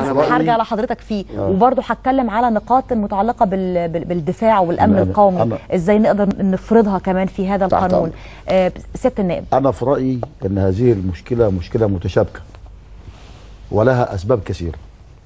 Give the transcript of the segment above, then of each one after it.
أنا بس رأيي- هرجع لحضرتك فيه آه. وبرضه هتكلم على نقاط متعلقه بال... بال... بالدفاع والامن أنا- القومي أنا- ازاي نقدر نفرضها كمان في هذا تحت القانون أمرك. آه سياده النائب أنا في رأيي أن هذه المشكلة مشكلة متشابكة ولها أسباب كثيرة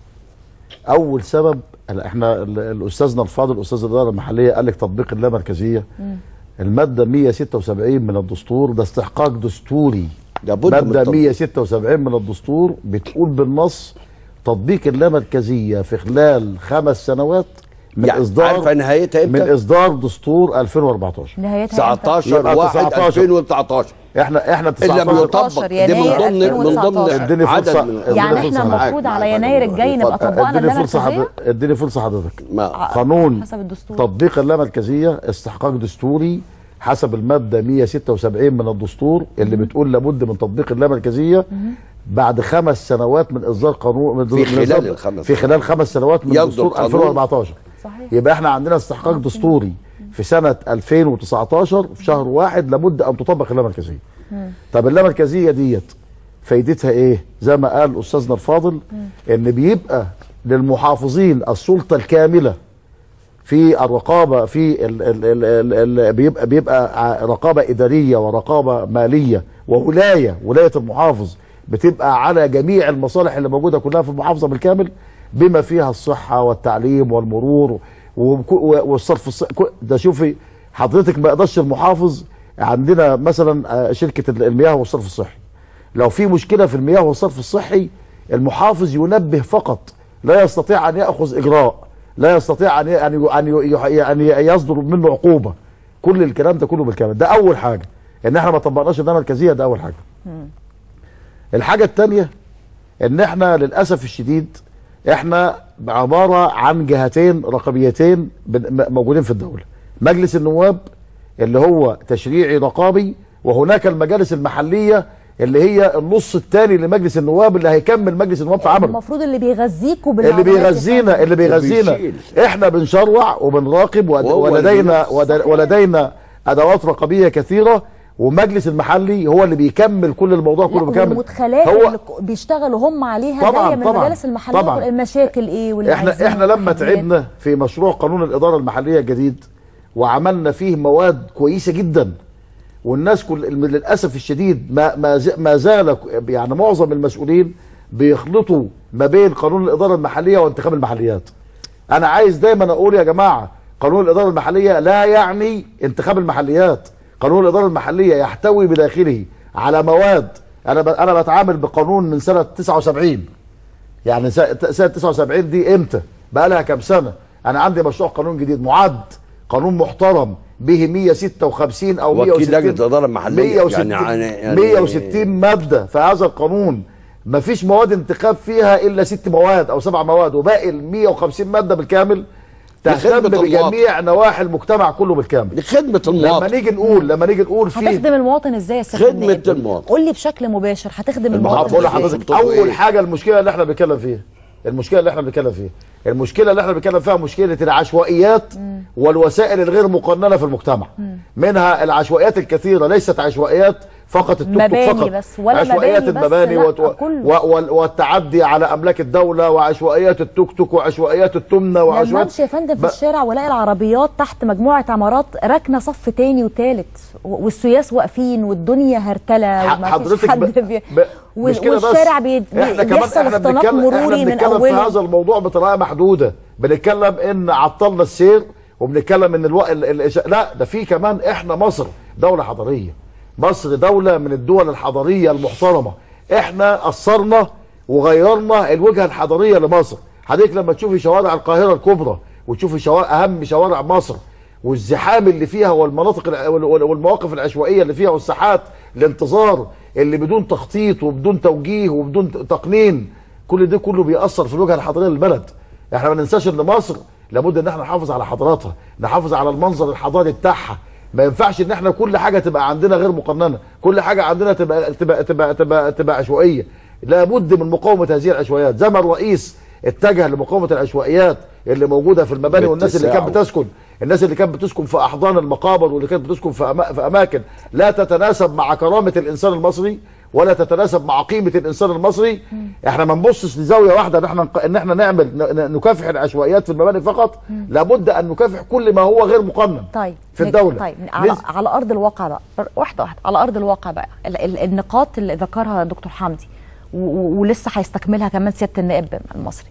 أول سبب احنا ال- الأستاذنا الفاضل أستاذ الإدارة المحلية قال لك تطبيق اللامركزية المادة 176 من الدستور ده استحقاق دستوري لابد من مادة التطبيق. 176 من الدستور بتقول بالنص تطبيق اللامركزية في خلال خمس سنوات من يعني إصدار عارفة نهايتها إمتى؟ من إصدار دستور 2014 نهايتها إمتى؟ 19 يبقى 1 19. 2019 احنا احنا إن لم 19 يطبق دي من يناير ضمن من 2019. ضمن اديني عدد فرصة. من اديني يعني فرصة احنا معاك. المفروض على معاك. يناير الجاي نبقى طبقنا اديني فرصه اللامركزيه حضرتك اديني فرصه حضرتك ما قانون حسب الدستور. تطبيق اللامركزيه استحقاق دستوري حسب الماده 176 من الدستور اللي بتقول لابد من تطبيق اللامركزيه بعد خمس سنوات من اصدار قانون من في من خلال إصدار- الخمس في خلال خمس سنوات من يصدر دستور قانون. 2014 صحيح. يبقى احنا عندنا استحقاق دستوري في سنه 2019 في شهر واحد لابد ان تطبق اللامركزيه طب اللامركزيه ديت فايدتها ايه زي ما قال استاذنا الفاضل ان بيبقى للمحافظين السلطه الكامله في الرقابه في ال ال ال ال ال بيبقى بيبقى ع- رقابه اداريه ورقابه ماليه وولايه ولايه المحافظ بتبقى على جميع المصالح اللي موجوده كلها في المحافظه بالكامل بما فيها الصحه والتعليم والمرور وك- و- والصرف الص... كو- ده شوفي حضرتك ما يقدرش المحافظ عندنا مثلا آه، شركه ال- المياه والصرف الصحي لو في مشكله في المياه والصرف الصحي المحافظ ينبه فقط لا يستطيع ان ياخذ اجراء لا يستطيع ان ي- ان ي- ان ي- ان ي- يصدر منه عقوبه كل الكلام ده كله بالكامل ده اول حاجه ان احنا ما طبقناش النظام المركزيه ده اول حاجه الحاجه الثانيه ان احنا للاسف الشديد احنا عباره عن جهتين رقابيتين بن- م- موجودين في الدوله مجلس النواب اللي هو تشريعي رقابي وهناك المجالس المحليه اللي هي النص الثاني لمجلس النواب اللي هيكمل مجلس النواب في عمله المفروض اللي بيغذيكوا اللي بالمعلومات يا بيغذينا فندم. اللي بيغذينا وبيشيل. احنا بنشرع وبنراقب ود- وهو اللي ولدينا بينفذ. ود- ولدينا ادوات رقابيه كثيره ومجلس المحلي هو اللي بيكمل كل الموضوع كله لا بكامل والمدخلات هو اللي ك- بيشتغلوا هم عليها طبعاً، جايه من طبعاً، المجالس المحليه طبعاً. كل- المشاكل ايه واللي احنا عايزينه احنا لما والتحديات. تعبنا في مشروع قانون الاداره المحليه الجديد وعملنا فيه مواد كويسه جدا والناس كل للاسف الشديد ما ما ز- ما زال ك- يعني معظم المسؤولين بيخلطوا ما بين قانون الاداره المحليه وانتخاب المحليات انا عايز دايما اقول يا جماعه قانون الاداره المحليه لا يعني انتخاب المحليات قانون الاداره المحليه يحتوي بداخله على مواد انا ب... انا بتعامل بقانون من سنه 79 يعني س- سنه 79 دي امتى بقى لها كام سنه انا عندي مشروع قانون جديد معد قانون محترم به 156 او وكيل 160 لجنة الإدارة المحلية. 160 يعني- يعني- 160 ماده في هذا القانون ما فيش مواد انتخاب فيها الا ست مواد او سبع مواد وباقي ال 150 ماده بالكامل تهتم لخدمة المواطن. بجميع نواحي المجتمع كله بالكامل لخدمة لما المواطن نيجي نقول لما نيجي نقول فيه هتخدم المواطن ازاي يا سياده خدمة النائب؟ المواطن. قول لي بشكل مباشر هتخدم المحافظ المواطن بقول ازاي؟ لحضرتك بتطلبوا اول إيه؟ حاجه المشكله اللي احنا بنتكلم فيها المشكله اللي احنا بنتكلم فيها المشكله اللي احنا بنتكلم فيها مشكله العشوائيات والوسائل الغير مقننه في المجتمع منها العشوائيات الكثيره ليست عشوائيات فقط التوك توك مباني فقط بس، ولا عشوائيات مباني بس، المباني لا، وت- كله. و- وال- والتعدي على املاك الدوله وعشوائيات التوك توك وعشوائيات التمنه لما وعشوائيات امشي يا فندم في ب- الشارع والاقي العربيات تحت مجموعه عمارات راكنه صف تاني وتالت و- والسياس واقفين والدنيا هرتله ح- وما حضرتك فيش حد ب... بي... ب... وال- مش كده بس والشارع بي... بي... احنا كمان بيحصل احنا اختناق بنتكلم مروري احنا من بنتكلم في اوله هذا الموضوع بطريقه محدوده بنتكلم ان عطلنا السير وبنتكلم ان الوقت ال... ال... لا ده في كمان احنا مصر دوله حضاريه مصر دوله من الدول الحضاريه المحترمه احنا اثرنا وغيرنا الوجهه الحضاريه لمصر حضرتك لما تشوفي شوارع القاهره الكبرى وتشوفي شوارع اهم شوارع مصر والزحام اللي فيها والمناطق الع- وال- وال- والمواقف العشوائيه اللي فيها والساحات الانتظار اللي بدون تخطيط وبدون توجيه وبدون ت- تقنين كل ده كله بيأثر في الوجهه الحضاريه للبلد احنا ما ننساش ان مصر لابد ان احنا نحافظ على حضاراتها نحافظ على المنظر الحضاري بتاعها ما ينفعش ان احنا كل حاجه تبقى عندنا غير مقننه كل حاجه عندنا تبقى تبقى تبقى تبقى, تبقى عشوائيه لابد من مقاومه هذه العشوائيات زي ما الرئيس اتجه لمقاومه العشوائيات اللي موجوده في المباني والناس اللي كانت باتساع. بتسكن الناس اللي كانت بتسكن في احضان المقابر واللي كانت بتسكن في, أما في اماكن لا تتناسب مع كرامه الانسان المصري ولا تتناسب مع قيمه الانسان المصري احنا ما نبصش لزاويه واحده ان احنا ان احنا نعمل ن- ن- نكافح العشوائيات في المباني فقط لابد ان نكافح كل ما هو غير مقنن طيب في نك- الدوله طيب على, لز- على ارض الواقع بقى واحده واحده على ارض الواقع بقى ال ال النقاط اللي ذكرها دكتور حمدي و- و- ولسه هيستكملها كمان سياده النائب المصري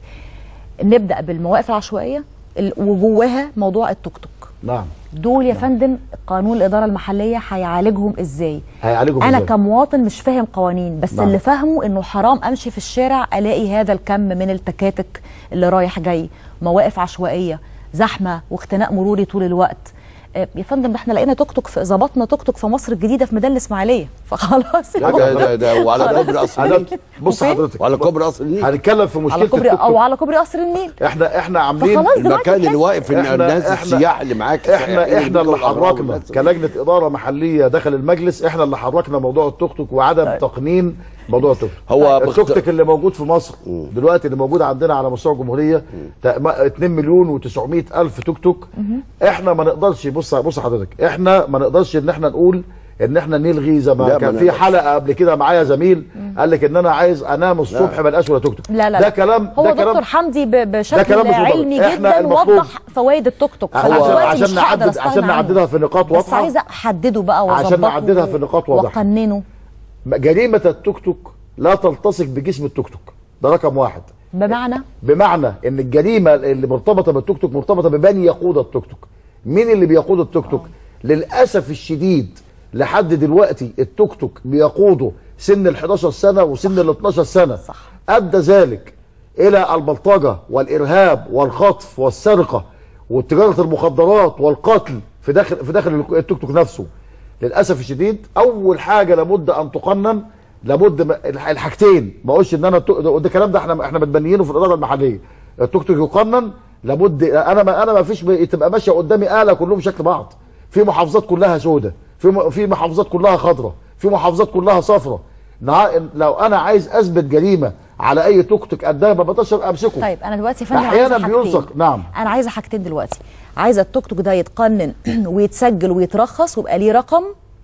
نبدا بالمواقف العشوائيه ال- وجواها موضوع التوك توك نعم دول يا فندم قانون الاداره المحليه هيعالجهم ازاي هيعالجهم انا إزاي؟ كمواطن مش فاهم قوانين بس نعم. اللي فاهمه انه حرام امشي في الشارع الاقي هذا الكم من التكاتك اللي رايح جاي مواقف عشوائيه زحمه واختناق مروري طول الوقت آه، يا فندم ده احنا لقينا توك توك في ظبطنا توك توك في مصر الجديده في ميدان الاسماعيليه فخلاص ده ده ده وعلى كوبري قصر أنا النيل بص وفين؟ حضرتك وعلى كوبري قصر النيل هنتكلم في مشكله على كوبري التوك او توك. على كوبري قصر النيل احنا احنا عاملين فخلاص دلوقتي المكان اللي تحس- واقف ان إحنا- الناس إحنا- السياح اللي معاك احنا احنا اللي حركنا كلجنه اداره محليه داخل المجلس احنا اللي حركنا موضوع التوك توك وعدم طيب. تقنين موضوع التوك توك هو التوك بخت- توك اللي موجود في مصر دلوقتي اللي موجود عندنا على مستوى الجمهوريه تا- ما- 2 مليون و900 الف توك توك احنا ما نقدرش بص بص حضرتك احنا ما نقدرش ان احنا نقول ان احنا نلغي زي لا، ما ما كان في نقدرش. حلقه قبل كده معايا زميل قال لك ان انا عايز انام الصبح ما القاش ولا توك توك لا لا ده لا. كلام هو ده دكتور كلام حمدي ب- بشكل كلام مش مطابق. علمي إحنا جدا المفروض- وضح فوائد التوك توك عشان- فأنا دلوقتي عشان مش هقدر نعدد- أستغنى عشان عنه. نعددها في نقاط بس واضحة. عايزه احدده بقى عشان واظبطه نعددها في نقاط واضحة. واقننه جريمه التوك توك لا تلتصق بجسم التوك توك ده رقم واحد بمعنى بمعنى ان الجريمه اللي مرتبطه بالتوك توك مرتبطه بمن يقود التوك توك مين اللي بيقود التوك توك للاسف الشديد لحد دلوقتي التوك توك بيقوده سن ال 11 سنه وسن ال 12 سنه صح. ادى ذلك الى البلطجه والارهاب والخطف والسرقه وتجاره المخدرات والقتل في داخل في داخل التوك توك نفسه للاسف الشديد اول حاجه لابد ان تقنن لابد م- الح- الحاجتين ما اقولش ان انا التو- ده ده الكلام ده احنا احنا متبنيينه في الاداره المحليه التوك توك يقنن لابد انا ما انا ما فيش ب- تبقى ماشيه قدامي اله كلهم شكل بعض في محافظات كلها سودة في م- في محافظات كلها خضراء في محافظات كلها صفراء نع- لو انا عايز اثبت جريمه على اي توك توك قدامي ما بقدرش امسكه طيب انا دلوقتي يا فندم أحياناً عايزه حاجتين بيلصق، نعم. انا عايزه حاجتين دلوقتي عايزه التوك توك ده يتقنن ويتسجل ويترخص ويبقى ليه رقم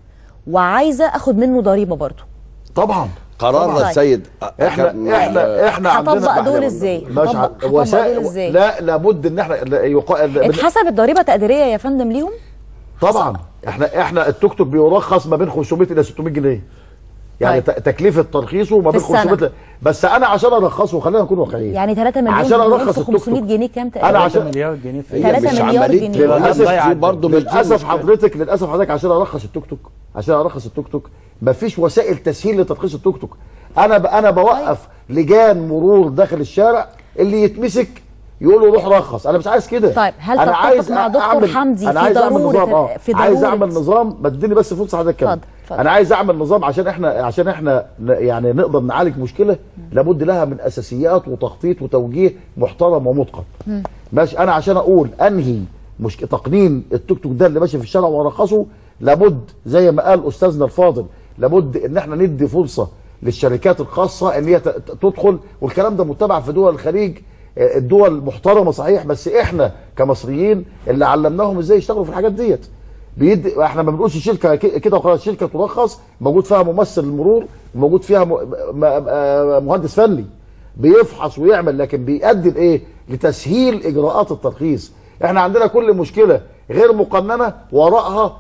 وعايزه اخد منه ضريبه برضه طبعا قرار طبعاً. السيد احنا احنا احنا هطبق عندنا دول إزاي؟ مش هطبق- ع- هطبق وسائل دول إزاي؟ لا لابد ان احنا لا- يقا... لا- اتحسبت ضريبه تقديريه يا فندم ليهم طبعا احنا احنا التوك توك بيرخص ما بين 500 الى 600 جنيه يعني طيب. ت- تكلفه ترخيصه ما في بين 500 السنة. ل- بس انا عشان ارخصه خلينا نكون واقعيين يعني 3 مليون عشان جنيه ارخص في التوك 500 توك جنيه كام انا تقريبا عشان مليار جنيه في هي تلاتة مش مليار عمليه جنيه. للاسف ضيعت برضه مش دي للاسف مشكلة. حضرتك للاسف حضرتك عشان ارخص التوك توك عشان ارخص التوك توك مفيش وسائل تسهيل لترخيص التوك توك انا ب... انا بوقف لجان مرور داخل الشارع اللي يتمسك يقول له روح رخص انا مش عايز كده طيب، هل انا تتفق عايز مع دكتور أعمل... حمدي انا في عايز اعمل ضرورة- نظام اه في عايز ضرورة- اعمل نظام ما تديني بس فرصه حضرتك كده اتفضل، اتفضل. انا عايز اعمل نظام عشان احنا عشان احنا ن- يعني نقدر نعالج مشكله لابد لها من اساسيات وتخطيط وتوجيه محترم ومتقن ماشي انا عشان اقول انهي مش تقنين التوك توك ده اللي ماشي في الشارع وارخصه لابد زي ما قال استاذنا الفاضل لابد ان احنا ندي فرصه للشركات الخاصه ان هي ت- ت- تدخل والكلام ده متبع في دول الخليج آه، الدول محترمه صحيح بس احنا كمصريين اللي علمناهم ازاي يشتغلوا في الحاجات ديت بيدي احنا ما بنقولش شركه ك- كده وخلاص شركه ترخص موجود فيها ممثل المرور وموجود فيها م- م- آه، مهندس فني بيفحص ويعمل لكن بيؤدي لايه؟ لتسهيل اجراءات الترخيص احنا عندنا كل مشكله غير مقننه وراءها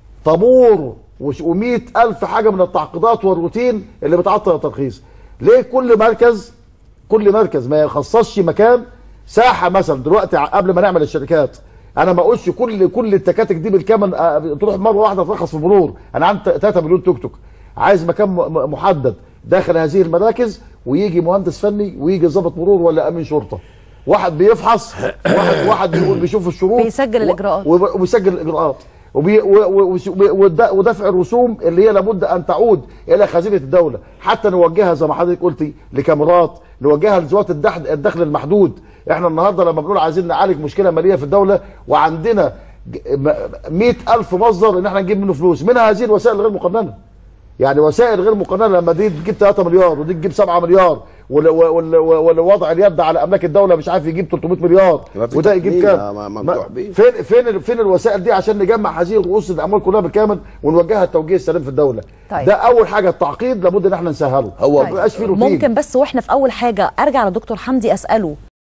طابور و100 ألف حاجة من التعقيدات والروتين اللي بتعطل الترخيص ليه كل مركز كل مركز ما يخصصش مكان ساحة مثلا دلوقتي ع- قبل ما نعمل الشركات انا ما اقولش كل كل التكاتك دي بالكامل آه، تروح مره واحده ترخص في مرور انا عندي 3 مليون توك توك عايز مكان م- م- محدد داخل هذه المراكز ويجي مهندس فني ويجي ضابط مرور ولا امين شرطه واحد بيفحص واحد واحد بيقول بيشوف الشروط بيسجل و- الإجراءات. و- وبيسجل الاجراءات وبي و- و- وس- ود- ودفع الرسوم اللي هي لابد ان تعود الى خزينه الدوله حتى نوجهها زي ما حضرتك قلتي لكاميرات نوجهها لذوات الدخل الدخل المحدود احنا النهارده لما بنقول عايزين نعالج مشكله ماليه في الدوله وعندنا ج- م- مئة ألف مصدر ان احنا نجيب منه فلوس منها هذه الوسائل الغير مقننه يعني وسائل غير مقننه لما دي تجيب 3 مليار ودي تجيب 7 مليار و- وال- وال- وال- ووضع اليد على املاك الدوله مش عارف يجيب 300 مليار ما في وده يجيب تقنين، كام ما- ما- ممدوح بيه. فين فين فين الوسائل دي عشان نجمع هذه رؤوس الاموال كلها بالكامل ونوجهها التوجيه السليم في الدوله طيب. ده اول حاجه التعقيد لابد ان احنا نسهله هو ما يبقاش فيه روتين ممكن بس واحنا في اول حاجه ارجع لدكتور حمدي اساله